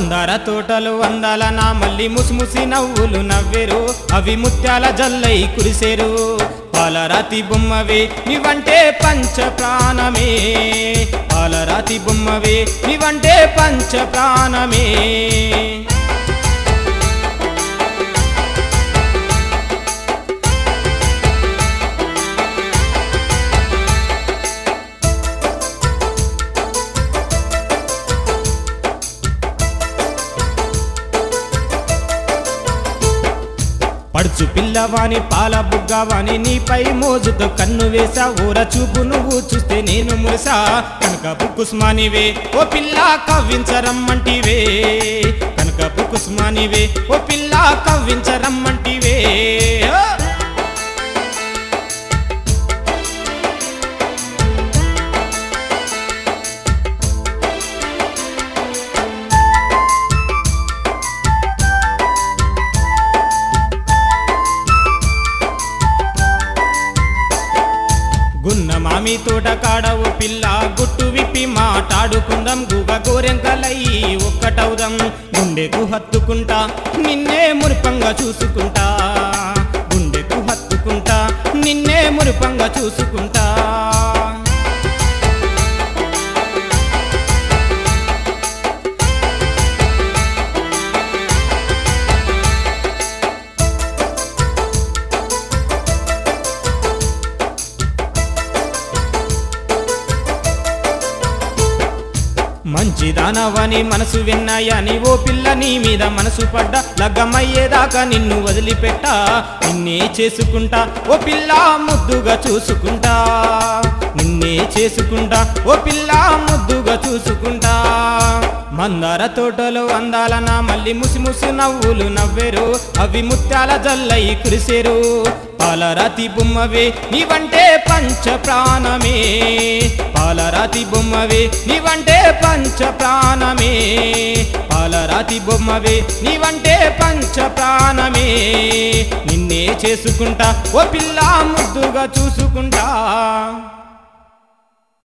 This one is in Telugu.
మందార తోటలు వందల నా మల్లి ముసిముసి నవ్వులు నవ్వెరు అవి ముత్యాల జల్లై కురిసేరు పాలరాతి బొమ్మవే నీవంటే పంచ ప్రాణమే పాలరాతి బొమ్మవే నీవంటే పంచ ప్రాణమే పడుచు పిల్లవాని పాల బుగ్గవాని నీపై మోజుతో కన్ను వేసా ఊర చూపు నువ్వు చూస్తే నేను మురిసా కనకపు కుస్మానివే ఓ పిల్ల కవ్వించరమ్మంటివే కనకపు కుస్మానివే ఓ పిల్ల కవ్వించరమ్మంటివే ఓ! గున్న మామి తోట కాడ ఓ పిల్ల గుట్టు విప్పి మాట్లాడుకుందాం గుగ గోరెంకలై ఒక్కటవుదాం గుండెకు హత్తుకుంటా నిన్నే మురిపంగా చూసుకుంటా గుండెకు హత్తుకుంటా నిన్నే మురిపంగా చూసుకుంటా మంచిదానవని మనసు విన్నాయని ఓ పిల్ల నీ మీద మనసు పడ్డా లగ్గమయ్యేదాకా నిన్ను వదిలిపెట్టా నిన్నే చేసుకుంటా ఓ పిల్ల ముద్దుగా చూసుకుంటా నిన్నే చేసుకుంటా ఓ పిల్ల ముద్దుగా చూసుకుంటా మందార తోటలో అందాల నా మళ్ళీ ముసి ముసి నవ్వులు నవ్వెరు అవి ముత్యాల జల్లై కురిసేరు పాలరాతి బొమ్మవే నీవంటే పంచ ప్రాణమే పాలరాతి బొమ్మవే నీవంటే పంచ ప్రాణమే పాలరాతి బొమ్మవే నీవంటే పంచ ప్రాణమే నిన్నే చేసుకుంటా ఓ పిల్ల ముద్దుగా చూసుకుంటా